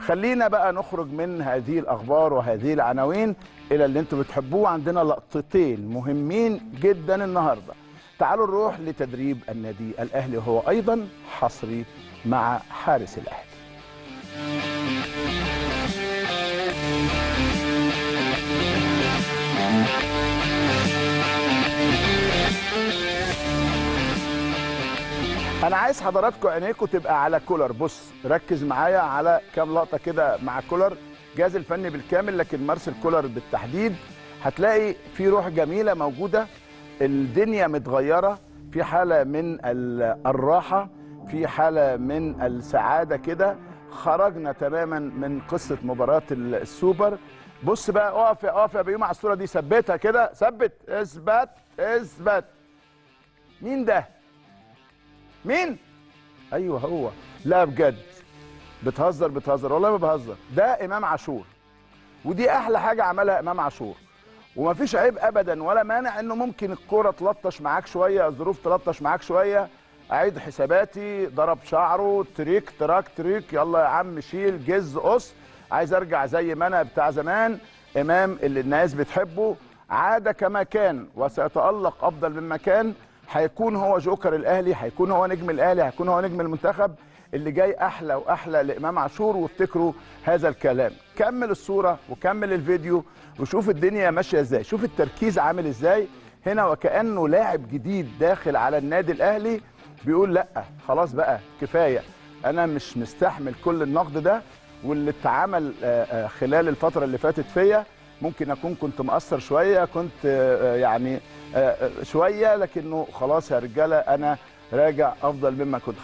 خلينا بقى نخرج من هذه الاخبار وهذه العناوين الى اللي انتم بتحبوه عندنا لقطتين مهمين جدا النهارده تعالوا نروح لتدريب النادي الاهلي وهو ايضا حصري مع حارس الاهلي انا عايز حضراتكم عينيكم تبقى على كولر بص ركز معايا على كام لقطه كده مع كولر جهاز الفني بالكامل لكن مارسيل كولر بالتحديد هتلاقي في روح جميله موجوده الدنيا متغيره في حاله من الراحه في حاله من السعاده كده خرجنا تماما من قصه مباراه السوبر بص بقى اقف اقف يا بيوم على الصوره دي ثبتها كده ثبت اثبت اثبت مين ده مين ايوه هو لا بجد بتهزر بتهزر والله ما بهزر ده امام عاشور ودي احلى حاجه عملها امام عاشور ومفيش عيب ابدا ولا مانع انه ممكن الكوره تلطش معاك شويه الظروف تلطش معاك شويه اعيد حساباتي ضرب شعره تريك تراك تريك يلا يا عم شيل جز قص عايز ارجع زي ما انا بتاع زمان امام اللي الناس بتحبه عاد كما كان وسيتالق افضل مما كان هيكون هو جوكر الاهلي هيكون هو نجم الاهلي هيكون هو نجم المنتخب اللي جاي احلى واحلى لامام عاشور وافتكروا هذا الكلام كمل الصوره وكمل الفيديو وشوف الدنيا ماشيه ازاي شوف التركيز عامل ازاي هنا وكانه لاعب جديد داخل على النادي الاهلي بيقول لا خلاص بقى كفايه انا مش مستحمل كل النقد ده واللي اتعمل خلال الفتره اللي فاتت فيا ممكن اكون كنت مقصر شويه كنت يعني شويه لكنه خلاص يا رجاله انا راجع افضل مما كنت